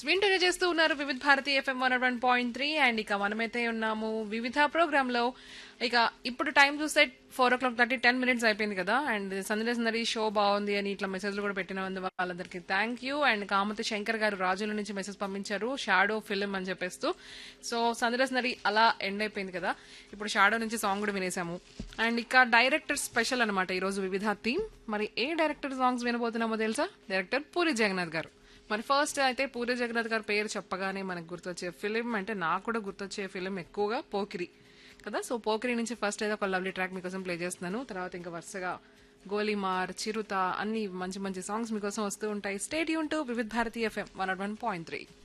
వింటూనే చేస్తూ ఉన్నారు Vividh Bharati FM one one point three and ఇక మనమైతే ఉన్నాము వివిధ ప్రోగ్రామ్ లో ఇక ఇప్పుడు టైం చూస్తే four o'clock thirty ten minutes అయిపోయింది కదా అండ్ సందడి సందడి షో బాగుంది అని ఇట్లా మెసేజ్లు కూడా పెట్టిన వాళ్ళందరికీ thank you and Kamathi Shankar garu రాజుల నుంచి మెసేజ్ పంపించారు షాడో ఫిలిం అని చెప్పేస్తూ సో సందడి సందడి అలా ఎండ్ అయిపోయింది కదా ఇప్పుడు షాడో నుంచి సాంగ్ కూడా వినేసాము అండ్ ఇక డైరెక్టర్ స్పెషల్ అనమాట ఈరోజు వివిధ థీమ్ మరి ఏ డైరెక్టర్ సాంగ్స్ వినబోతున్నామో తెలుసా డైరెక్టర్ పూరి జగన్నాథ్ గారు మరి ఫస్ట్ అయితే పూరి జగన్నాథ్ గారి పేరు చెప్పగానే మనకు గుర్తొచ్చే ఫిలిం అంటే నాకు కూడా గుర్తొచ్చే ఫిలిం ఎక్కువగా పోకిరి కదా సో పోకిరి నుంచి ఫస్ట్ అయితే ఒక లవ్లీ ట్రాక్ మీకోసం ప్లే చేస్తున్నాను తర్వాత ఇంకా వరుసగా గోలీమార్ చిరుత అన్ని మంచి మంచి సాంగ్స్ మీకోసం వస్తూ ఉంటాయి స్టేట్ యూన్ to Vividh Bharati FM one one point three